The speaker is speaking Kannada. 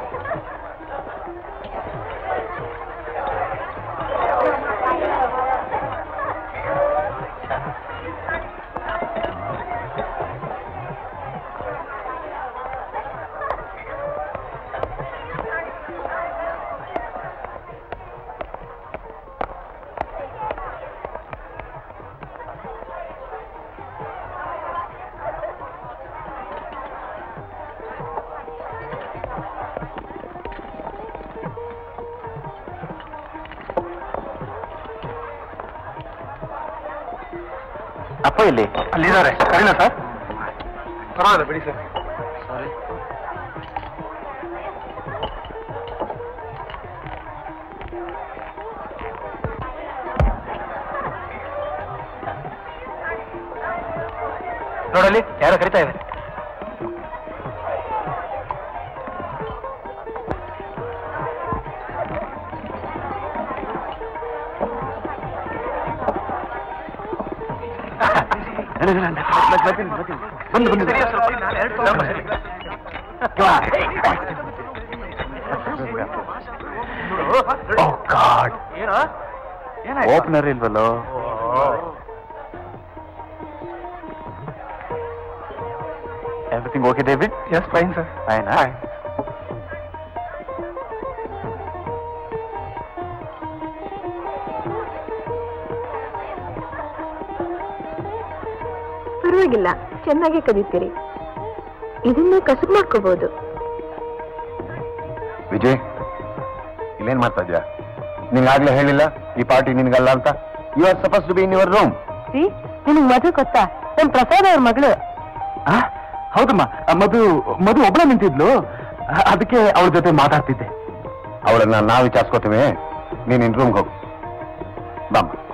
ಅಪ್ಪ ಇಲ್ಲಿ ಅಲ್ಲಿದ್ದಾರೆ ಸರಿನಾ ಸರ್ ಪರವಾಗಿಲ್ಲ ಬಿಡಿ ಸರ್ ನೋಡಲ್ಲಿ ಯಾರೋ ಕರಿತಾ ಇದ್ದಾರೆ ಬಂದು ಬಂದು ಗಾಡ್ ಓಪನರ್ ಇಲ್ವಲ್ಲೋ everything okay David yes fine sir ಫೈನಾ ಪರವಾಗಿಲ್ಲ ಚೆನ್ನಾಗಿ ಕಲಿತೀರಿ ಇದನ್ನ ಕಸುಬು ಮಾಡ್ಕೋಬಹುದು ವಿಜಯ್ ಇಲ್ಲೇನ್ ಮಾಡ್ತಾ ಇದ್ಯಾ ನಿಂಗಾಗ್ಲೇ ಹೇಳಿಲ್ಲ ಈ ಪಾರ್ಟಿ ನಿನ್ಗಲ್ಲ ಅಂತ you are supposed to be in your room ನಿನಗ್ ಮಧು ಗೊತ್ತಾ ನಮ್ ಪ್ರಸಾದ್ ಅವ್ರ ಮಗಳು ಹೌದಮ್ಮ ಮಧು ಮಧು ಒಬ್ಬಳ ನಿಂತಿದ್ಲು ಅ- ಅದಕ್ಕೆ ಅವಳ ಜೊತೆ ಮಾತಾಡ್ತಿದ್ದೆ ಅವಳನ್ನ ನಾವು ವಿಚಾರಿಸ್ಕೋತೀವಿ ನೀನ್ ಇನ್ ರೂಮ್ಗೆ ಹೋಗು ಬಾಮ್ಮ